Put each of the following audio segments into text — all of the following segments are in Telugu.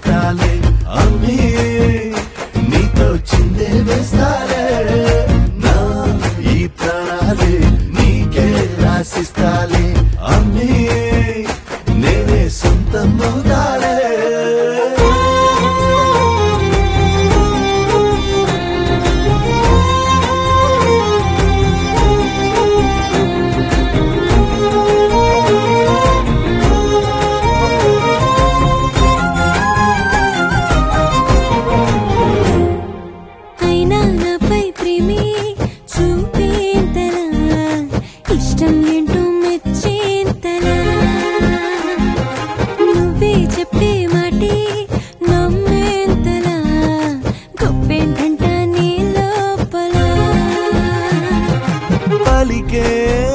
సంగీతాలే అమ్మే నీతో చిందే వేస్తాలే నా ఈ ప్రాణాలే నీకే రాసిస్తాలే అమ్మే నేనే సొంతం అవుతాలే అయినా నాపై ప్రేమే చూపేంతలా ఇష్టం ఏంటో మెచ్చేంతలా నువ్వే చెప్పే మాటే నమ్మేంతలా గొప్పేంటంట నీ లోపల పలికే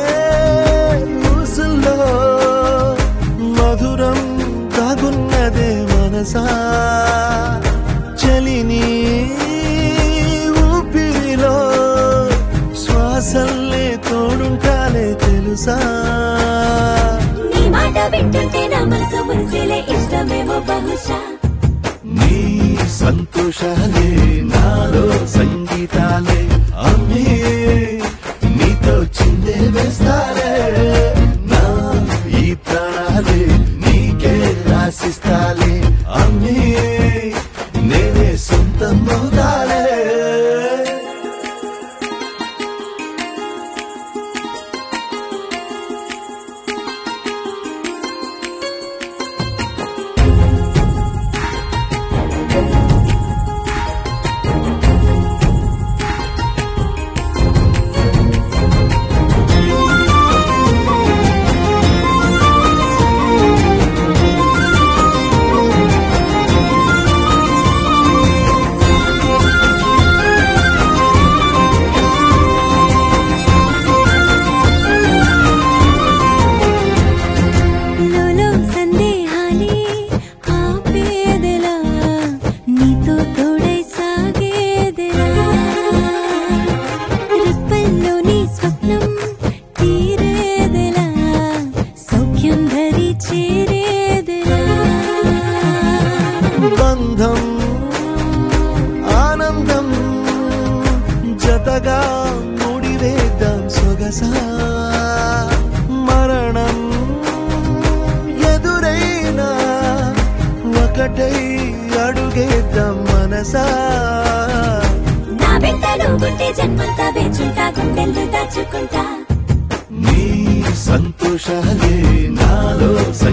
ఊసుల్లో మధురం తాగున్నదే మనసా చలిని ఊపిరిలో శ్వాసల్లే తోడుంటాలే తెలుసా నీ మాట వింటుంటే నా మనసు మురిసిలే ఇష్టమేమో బహుశా నీ సంతోషాలే నాలో సంగీతాలే అమ్మే నీతో చిందే వేస్తాలే నా ఈ ప్రాణాలే నీకే రాసిస్తాలే అమ్మే నేనే సొంతం అవుతాలే లోలో సందేహాలే ఆపేదెలా నీతో తోడై సాగేదెలా రెప్పల్లోని స్వప్నం తీరేదెలా సౌఖ్యం ధరి చేరేదెలా బంధం ఆనందం జతగా ముడివేద్దాం సొగసా మరణం ఎదురైనా ఒకటై అడుగేద్దాం మనసా నా వెంట నువ్వుంటే జన్మంతా వేచుంటా గుండెల్లో దాచుకుంటా నీ సంతోషాలే నాలో